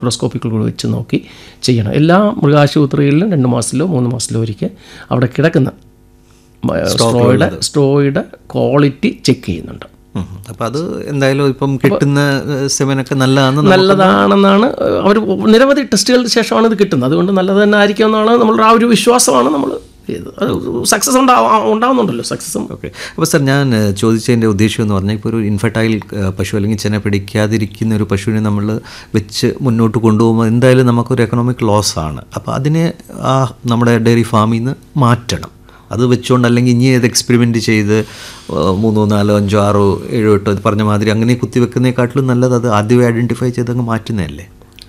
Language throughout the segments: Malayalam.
മൈക്രോസ്കോപ്പിക്കുകൾ വെച്ച് നോക്കി ചെയ്യണം എല്ലാ മൃഗാശുപത്രികളിലും രണ്ട് മാസത്തിലോ മൂന്ന് മാസത്തിലോ ഒരിക്കൽ അവിടെ കിടക്കുന്ന മ- സ്ട്രോയുടെ സ്ട്രോയുടെ ക്വാളിറ്റി ചെക്ക് ചെയ്യുന്നുണ്ട് അപ്പം അത് എന്തായാലും ഇപ്പം കിട്ടുന്ന സെവനൊക്കെ നല്ലതാണെന്ന് നമുക്ക് നല്ലതാണെന്നാണ് അവർ നിരവധി ടെസ്റ്റുകൾക്ക് ശേഷമാണ് ഇത് കിട്ടുന്നത് അതുകൊണ്ട് നല്ലത് തന്നെ ആയിരിക്കും എന്നാണ് നമ്മളുടെ ആ ഒരു വിശ്വാസമാണ് നമ്മൾ ചെയ്തത് അത് സക്സസ് ഉണ്ടാവാ ഉണ്ടാവുന്നുണ്ടല്ലോ സക്സസും ഓക്കെ അപ്പോൾ സാർ ഞാൻ ഏഹ്, ചോദിച്ചതിൻ്റെ ഉദ്ദേശം എന്ന് പറഞ്ഞാൽ ഇപ്പോൾ ഒരു ഇൻഫെർട്ടൈൽ ഏഹ്, പശു അല്ലെങ്കിൽ ചെന പിടിക്കാതിരിക്കുന്ന ഒരു പശുവിനെ നമ്മൾ വെച്ച് മുന്നോട്ട് കൊണ്ടുപോകുമ്പോൾ എന്തായാലും നമുക്കൊരു എക്കണോമിക് ലോസ് ആണ് അപ്പോൾ അതിനെ ആ നമ്മുടെ ഡയറി ഫാമിൽ നിന്ന് മാറ്റണം അത് വെച്ചുകൊണ്ട് അല്ലെങ്കിൽ ഇനി ഏത് എക്സ്പെരിമെൻ്റ് ചെയ്ത് ഏഹ്, മൂന്നോ നാലോ അഞ്ചോ ആറോ ഏഴോ എട്ടോ ഇത് പറഞ്ഞ മാതിരി അങ്ങനെ കുത്തിവെക്കുന്നതിനെക്കാട്ടിലും നല്ലത് അത് ആദ്യമേ ഐഡൻറ്റിഫൈ ചെയ്തങ്ങ് മാറ്റുന്നതല്ലേ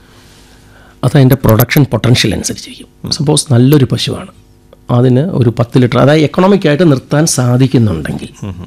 അത് അതിൻ്റെ പ്രൊഡക്ഷൻ പൊട്ടൻഷ്യൽ അനുസരിച്ചിരിക്കും സപ്പോസ് നല്ലൊരു പശുവാണ് അതിന് ഒരു പത്ത് ലിറ്റർ അതായത് എക്കണോമിക്കായിട്ട് നിർത്താൻ സാധിക്കുന്നുണ്ടെങ്കിൽ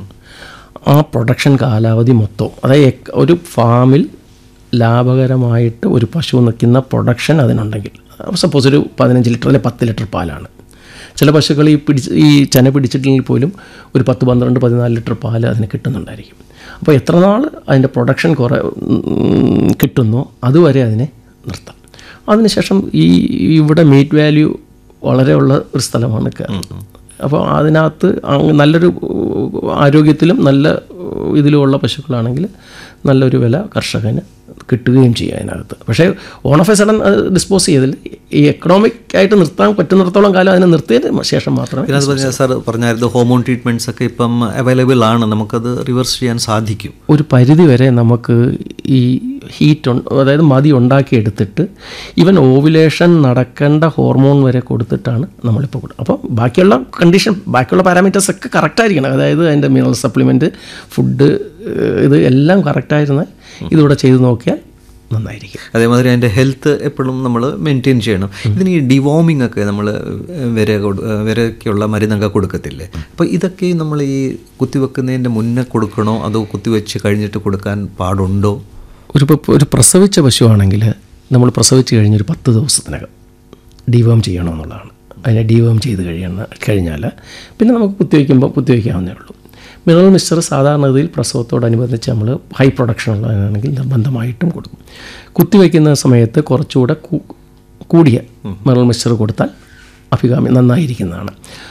ആ പ്രൊഡക്ഷൻ കാലാവധി മൊത്തവും അതായത് എക്- ഒരു ഫാമിൽ ലാഭകരമായിട്ട് ഒരു പശു നിൽക്കുന്ന പ്രൊഡക്ഷൻ അതിനുണ്ടെങ്കിൽ സപ്പോസ് ഒരു പതിനഞ്ച് ലിറ്റർ അല്ലെങ്കിൽ പത്ത് ലിറ്റർ പാലാണ് ചില പശുക്കൾ ഈ പിടിച്ച് ഈ ചെന പിടിച്ചിട്ടില്ലെങ്കിൽ പോലും ഒരു പത്ത് പന്ത്രണ്ട് പതിനാല് ലിറ്റർ പാല് അതിന് കിട്ടുന്നുണ്ടായിരിക്കും അപ്പോൾ എത്ര നാൾ അതിൻ്റെ പ്രൊഡക്ഷൻ കുറേ ഉം, കിട്ടുന്നോ അതുവരെ അതിനെ നിർത്താം അതിനുശേഷം ഈ ഇവിടെ മീറ്റ് വാല്യൂ വളരെ ഉള്ള ഒരു സ്ഥലമാണ് കേരളം അപ്പോൾ അതിനകത്ത് അങ്ങ് നല്ലൊരു ഉം, ആരോഗ്യത്തിലും നല്ല ഉം, ഇതിലുമുള്ള പശുക്കളാണെങ്കിൽ നല്ലൊരു വില കർഷകന് കിട്ടുകയും ചെയ്യും അതിനകത്ത് പക്ഷേ ഓൺ ഓഫ് എ സഡൻ അത് ഡിസ്പോസ് ചെയ്തിൽ ഈ എക്കണോമിക് ആയിട്ട് നിർത്താൻ പറ്റുന്നിടത്തോളം കാലം അതിനെ നിർത്തിയതിന് ശേഷം മാത്രമേ പിന്നെ അത് പറഞ്ഞ സാർ പറഞ്ഞായിരുന്നു ഹോമോൺ ട്രീറ്റ്മെൻറ്റ്സ് ഒക്കെ ഇപ്പം അവൈലബിൾ ആണ് നമുക്കത് റിവേഴ്സ് ചെയ്യാൻ സാധിക്കും ഒരു പരിധി വരെ നമുക്ക് ഈ ഹീറ്റ് അതായത് മതി ഉണ്ടാക്കിയെടുത്തിട്ട് ഈവൻ ഓവുലേഷൻ നടക്കേണ്ട ഹോർമോൺ വരെ കൊടുത്തിട്ടാണ് നമ്മളിപ്പോൾ കൊടുക്കുക അപ്പോൾ ബാക്കിയുള്ള കണ്ടീഷൻ ബാക്കിയുള്ള പാരാമീറ്റേഴ്സ് ഒക്കെ കറക്റ്റായിരിക്കണം അതായത് അതിൻ്റെ മിനറൽ സപ്ലിമെൻറ്റ് ഫുഡ് ഇത് എല്ലാം കറക്റ്റായിരുന്ന ഇതിവിടെ ചെയ്ത് നോക്കിയാൽ നന്നായിരിക്കും അതേമാതിരി അതിൻ്റെ ഹെൽത്ത് എപ്പോഴും നമ്മൾ മെയിൻറ്റെയിൻ ചെയ്യണം ഇതിന് ഈ ഡിവോമിംഗ് ഒക്കെ നമ്മൾ വിര കൊടു വിരയ്ക്കുള്ള മരുന്നൊക്കെ കൊടുക്കത്തില്ലേ അപ്പോൾ ഇതൊക്കെ നമ്മൾ ഈ കുത്തിവെക്കുന്നതിൻ്റെ മുന്നേ കൊടുക്കണോ അതോ കുത്തിവെച്ച് കഴിഞ്ഞിട്ട് കൊടുക്കാൻ പാടുണ്ടോ ഒരു ഇപ്പം ഒരു പ്രസവിച്ച പശുവാണെങ്കിൽ നമ്മൾ പ്രസവിച്ച് കഴിഞ്ഞൊരു പത്ത് ദിവസത്തിനകം ഡിവേം ചെയ്യണമെന്നുള്ളതാണ് അതിനെ ഡിവേം ചെയ്ത് കഴിയുന്ന കഴിഞ്ഞാൽ പിന്നെ നമുക്ക് കുത്തിവയ്ക്കുമ്പോൾ കുത്തിവയ്ക്കാവുന്നേ ഉള്ളൂ മിനറൽ മിക്സ്ചർ സാധാരണഗതിയിൽ പ്രസവത്തോടനുബന്ധിച്ച് നമ്മൾ ഹൈ പ്രൊഡക്ഷൻ ഉള്ളതാണെങ്കിൽ നിർബന്ധമായിട്ടും കൊടുക്കും കുത്തിവയ്ക്കുന്ന സമയത്ത് കുറച്ചുകൂടെ കൂ- കൂടിയ മിനറൽ മിക്സ്ചർ കൊടുത്താൽ അഭികാമ്യം നന്നായിരിക്കുന്നതാണ്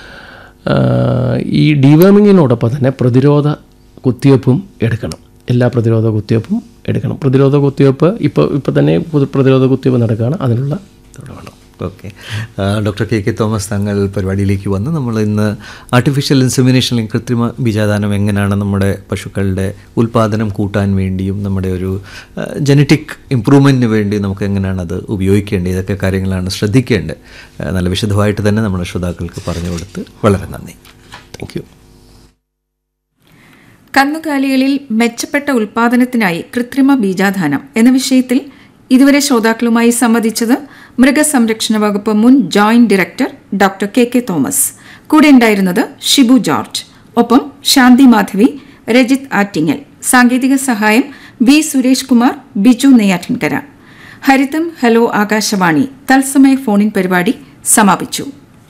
ആഹ് ഈ ഡിവേമിങ്ങിനോടൊപ്പം തന്നെ പ്രതിരോധ കുത്തിവയ്പ്പും എടുക്കണം എല്ലാ പ്രതിരോധ കുത്തിവയ്പ്പും എടുക്കണം പ്രതിരോധ കുത്തിവയ്പ്പ് ഇപ്പോൾ ഇപ്പോൾ തന്നെ പുതു- പ്രതിരോധ കുത്തിവയ്പ്പ് നടക്കുകയാണ് അതിനുള്ള ഇതോടെ വേണം okay doctor K K Thomas തങ്ങൾ പരിപാടിയിലേക്ക് വന്ന് നമ്മൾ ഇന്ന് ആർട്ടിഫിഷ്യൽ ഇൻസെമിനേഷൻ കൃത്രിമ ബീജാദാനം എങ്ങനെയാണ് നമ്മുടെ പശുക്കളുടെ ഉൽപ്പാദനം കൂട്ടാൻ വേണ്ടിയും നമ്മുടെ ഒരു ജനറ്റിക് ഇമ്പ്രൂവ്മെൻറ്റിന് വേണ്ടി നമുക്ക് എങ്ങനെയാണ് അത് ഉപയോഗിക്കേണ്ടത് ഇതൊക്കെ കാര്യങ്ങളാണ് ശ്രദ്ധിക്കേണ്ടത് ആ, നല്ല വിശദമായിട്ട് തന്നെ നമ്മുടെ ശ്രോതാക്കൾക്ക് പറഞ്ഞു കൊടുത്ത് വളരെ നന്ദി താങ്ക് യു കന്നുകാലികളിൽ മെച്ചപ്പെട്ട ഉൽപാദനത്തിനായി കൃത്രിമ ബീജാധാനം എന്ന വിഷയത്തിൽ ഇതുവരെ ശ്രോതാക്കളുമായി സംവദിച്ചത് മൃഗസംരക്ഷണ വകുപ്പ് മുൻ joint director doctor K K Thomas കൂടെ ഉണ്ടായിരുന്നത് ഷിബു ജോർജ് ഒപ്പം ശാന്തി മാധവി രജിത് ആറ്റിങ്ങൽ സാങ്കേതിക സഹായം വി സുരേഷ് കുമാർ ബിജു നെയ്യാറ്റിൻകര ഹരിതം ഹലോ ആകാശവാണി തത്സമയ ഫോണിൻ പരിപാടി സമാപിച്ചു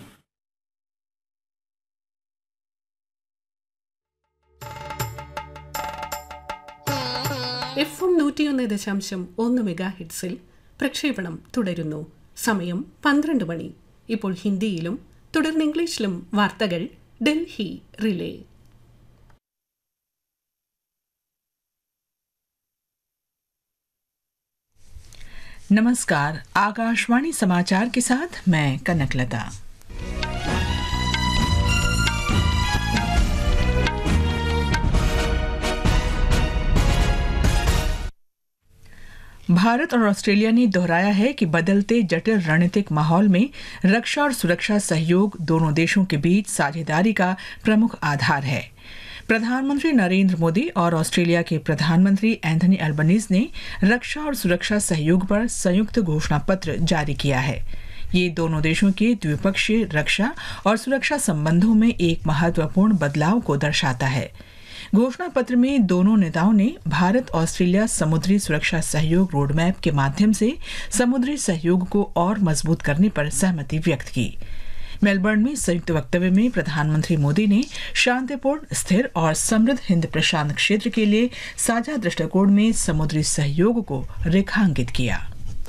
എഫ് എം നൂറ്റിയൊന്ന് ദശാംശം ഒന്ന് മെഗാ ഹിറ്റ്സിൽ പ്രക്ഷേപണം തുടരുന്നു സമയം പന്ത്രണ്ട് മണി ഇപ്പോൾ ഹിന്ദിയിലും തുടർന്ന് ഇംഗ്ലീഷിലും വാർത്തകൾ ഡൽഹി റിലേ नमस्कार आकाशवाणी समाचार के साथ मैं कनकलता भारत और ऑस्ट्रेलिया ने दोहराया है कि बदलते जटिल रणनीतिक माहौल में रक्षा और सुरक्षा सहयोग दोनों देशों के बीच साझेदारी का प्रमुख आधार है प्रधानमंत्री नरेंद्र मोदी और ऑस्ट्रेलिया के प्रधानमंत्री एंथनी अल्बनीज ने रक्षा और सुरक्षा सहयोग पर संयुक्त घोषणा पत्र जारी किया है ये दोनों देशों के द्विपक्षीय रक्षा और सुरक्षा संबंधों में एक महत्वपूर्ण बदलाव को दर्शाता है घोषणा पत्र में दोनों नेताओं ने भारत ऑस्ट्रेलिया समुद्री सुरक्षा सहयोग रोडमैप के माध्यम से समुद्री सहयोग को और मजबूत करने पर सहमति व्यक्त की मेलबर्न में संयुक्त वक्तव्य में प्रधानमंत्री मोदी ने शांतिपूर्ण स्थिर और समृद्ध हिंद प्रशांत क्षेत्र के लिए साझा दृष्टिकोण में समुद्री सहयोग को रेखांकित किया